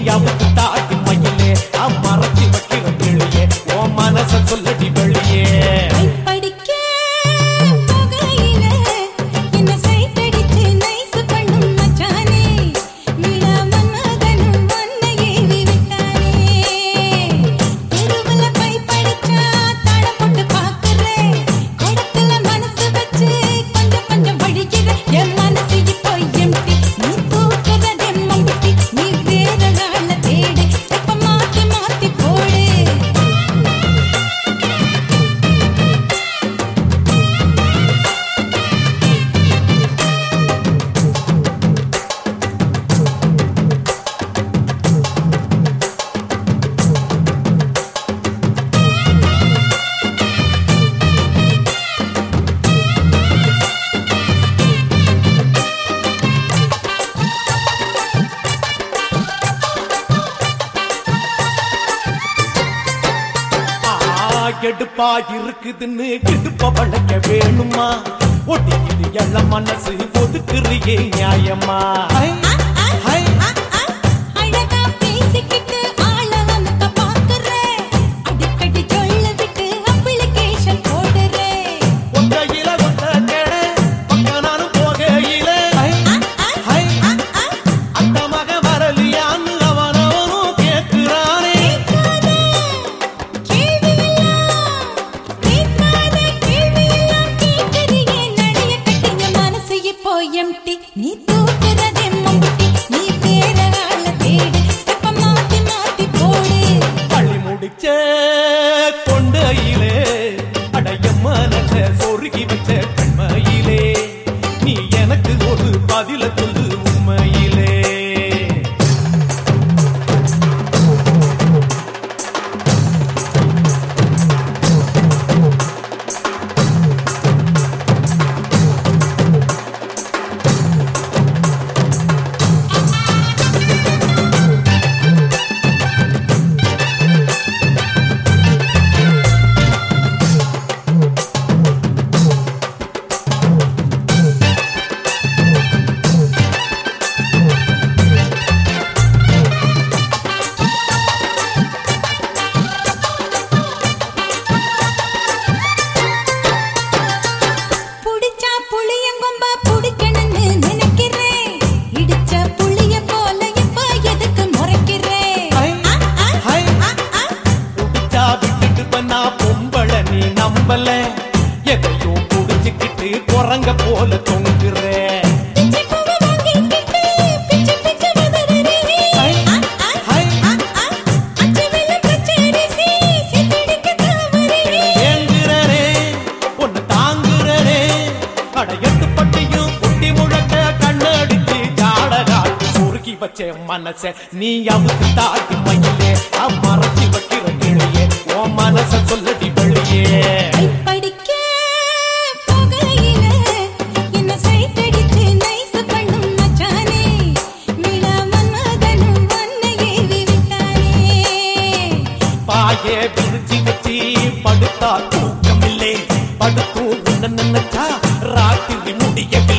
அவுத்து தாட்டி மயிலே மறைச்சு வைக்கிற கிளியே ஓ மனச சொல்லடி வெளியே படிக்க போகையில என்ன சைட்டடிச்சு நைஸ் பண்ணும் மச்சானே விழா மன்மதனும் மன்னை ஏவி விட்டானே தெருவுல போய் படிச்சா தடம் போட்டு பாக்குறேன் குடத்துல மனசு வச்சு கொஞ்சம் கொஞ்சம் வழிகிற என் மனசு இப்போ எம்டி நீ தூக்குறதே மம்பட்டி நீ வேற ஆள தேடு எப்ப மாத்தி மாத்தி போடு ஆ, எடுப்பா இருக்குதுன்னு கிடுப்ப வளைக்க வேணுமா ஒட்டிக்கிட்டு எள்ள மனசு ஒதுக்குறியே நியாயமா ஹை, ஹை. அழகா பேசிக்கிட்டு ஆள அமுக்க பாக்குறேன் அடிக்கடி சொல்ல விட்டு அப்ளிகேஷன் போடுறேன் ஒத்தையில ஒத்த கேட, பக்க நானும் போகையில, ஹை, ஹை. அந்த மக வரலியான்னு அவனவனும் கேட்கிறானே. கேள்வியெல்லாம் கேட்காத கேள்வியெல்லாம் கேட்கறியே நடைய கட்டிய மனசு இப்போ எம்டி நீ தூக்குறதே மம்பட்டி நீ வேற ஆள தேடு ஸ்டெப்ப மாத்தி மாத்தி போடு பள்ளி முடிச்ச கொண்டையிலே, அடைய மனச சொருகி வச்ச கண்மையிலே, நீ எனக்கு ஒரு பதில சொல்லு உண்மையிலே புடிச்சா புளியங்கொம்பா புடிக்கணும்னு நினைக்கிறேன் இடிச்ச புளிய போல இப்ப எதுக்கு முறைக்கிறேன் ஹை, ஆ, ஆ, ஹை. ஆ, ஆ. புடிச்சா விட்டுட்டு பண்ணா பொம்பள நீ நம்பல எதையும் புடிச்சுக்கிட்டு குரங்க போல தொங்குற பிச்சை பூவை வாங்கிக்கிட்டு பிச்சை பிச்சை உதறுறே. ஹை, ஆ, ஆ, ஹை. ஆ, ஆ. அச்சு வெள்ளம் பச்சரிசி சித்தடிக்க தாவரே. ஏங்குறனே உன்னை தாங்குறனே அட எட்டு பட்டியும் குட்டி முழக்க கண்ணடிச்சு ஜாடகாட்டு சுருக்கி வச்ச மனச நீ அவுத்து தாட்டி மயிலே மறைச்சு வைக்கிற கிளியே உன் மனச சொல்லடி வெளியே படிக்க போகையில என்ன சைட்டடிச்சு நைஸ் பண்ணும் மச்சானே விழா மன்மதனும் மன்னை ஏவி விட்டானே பாயே விரிச்சு வச்சு படுத்தா தூக்கமில்லை படுத்தும் உன்ன நினைச்சா ராத்திரி முடியவில்லை